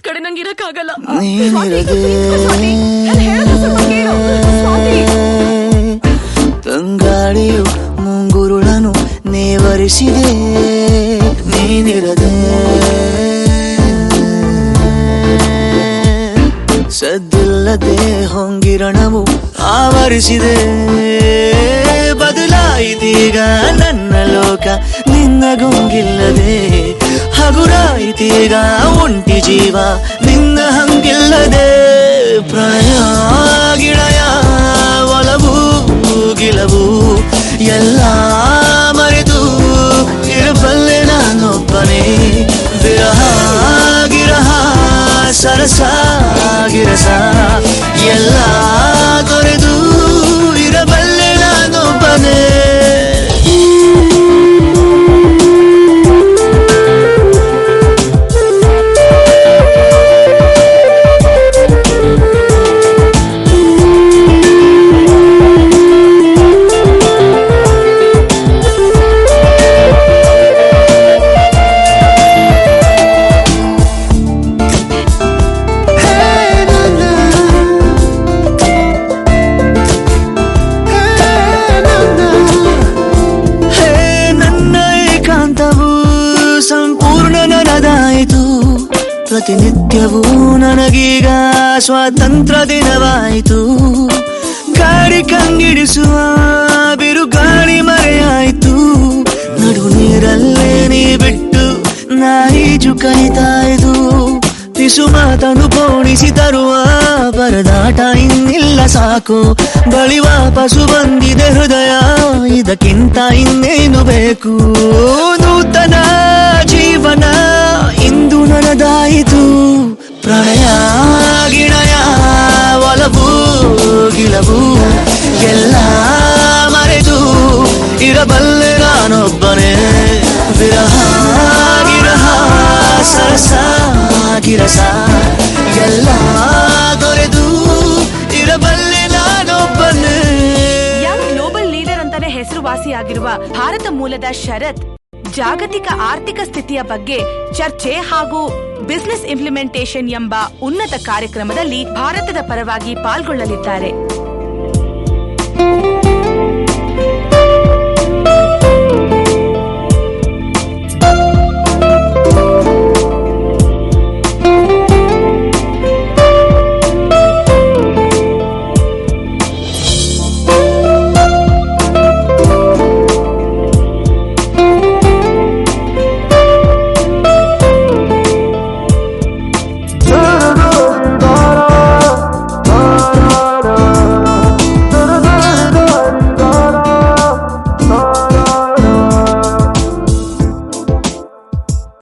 ಕಡೆ ನಂಗೆ ಇರಕ್ಕಾಗಲ್ಲ ನೀನಿರದೆ ಸ್ವಾತಿ, ನಾನ್ ಹೇಳೋದು ಸ್ವಲ್ಪ ಕೇಳು. ಸ್ವಾತಿ. ತಂಗಾಳಿಯು ಮುಂಗುರುಳನು ನೇವರಿಸಿದೆ ನೀನಿರದೆ ಸದ್ದಿಲ್ಲದೆ ಹೊಂಗಿರಣವು ಆವರಿಸಿದೆ ಬದಲಾಯಿತೀಗ ನನ್ನ ಲೋಕ ನಿನ್ನ ಗುಂಗಿಲ್ಲದೆ ಹಗುರಾಯಿತೀಗ ಒಂಟಿ ಜೀವ ನಿನ್ನ ಹಂಗಿಲ್ಲದೆ ಪ್ರಣಯ ಗಿಳಯ ಒಲವು ಗಿಲವು ಎಲ್ಲ ಮರೆತು ಇರಬಲ್ಲೆ ನಾನೊಬ್ಬನೇ ವಿರಹ ಗಿರಹ ಸರಸ ಗಿರಸ ಎಲ್ಲ ತೊರೆದು ಇರಬಲ್ಲೆ ನಾನೊಬ್ಬನೇ ಹೇ ನನ್ನ ಏಕಾಂತವು ಸಂಪೂರ್ಣ ನನ್ನದಾಯಿತು ಪ್ರತಿನಿತ್ಯವೂ ನನಗೀಗ ಸ್ವಾತಂತ್ರ್ಯ ದಿನವಾಯಿತು ಗಾಡಿ ಕಂಗಿಡಿಸುವ ಬಿರುಗಾಳಿ ಮರೆಯಾಯಿತು ನಡು ನೀರಲ್ಲೇ ನೀ ಬಿಟ್ಟು ನಾಯಿಜು ಕಲಿತಾಯಿತು ಪಿಸು ಮಾತನು ಪೋಣಿಸಿ ತರುವ ಪರದಾಟ ಇನ್ನಿಲ್ಲ ಸಾಕು ಬಳಿ ವಾಪಸು ಬಂದಿದೆ ಹೃದಯ ಇದಕ್ಕಿಂತ ಇನ್ನೇನು ಬೇಕು ನೂತನ ಜೀವನ ಇಂದು ನನದಾಯಿತು ಪ್ರಣಯ ಗಿಣಯ ಒಲವು ಗಿಲವು ಎಲ್ಲ ಮರೆತು ಇರಬಲ್ಲೆ ನಾನೊಬ್ಬನೇ ವಿರಹ ಗಿರಹ ಸರಸ ಗಿರಸ ಎಲ್ಲ ದೊರೆದು ಇರಬಲ್ಲೆ ನಾನೊಬ್ಬನೇ ಯಂಗ್ ಗ್ಲೋಬಲ್ ಲೀಡರ್ ಅಂತಾನೆ ಹೆಸರುವಾಸಿಯಾಗಿರುವ ಭಾರತ ಮೂಲದ ಶರತ್ ಜಾಗತಿಕ ಆರ್ಥಿಕ ಸ್ಥಿತಿಯ ಬಗ್ಗೆ ಚರ್ಚೆ ಹಾಗೂ ಬಿಸಿನೆಸ್ ಇಂಪ್ಲಿಮೆಂಟೇಷನ್ ಎಂಬ ಉನ್ನತ ಕಾರ್ಯಕ್ರಮದಲ್ಲಿ ಭಾರತದ ಪರವಾಗಿ ಪಾಲ್ಗೊಳ್ಳಲಿದ್ದಾರೆ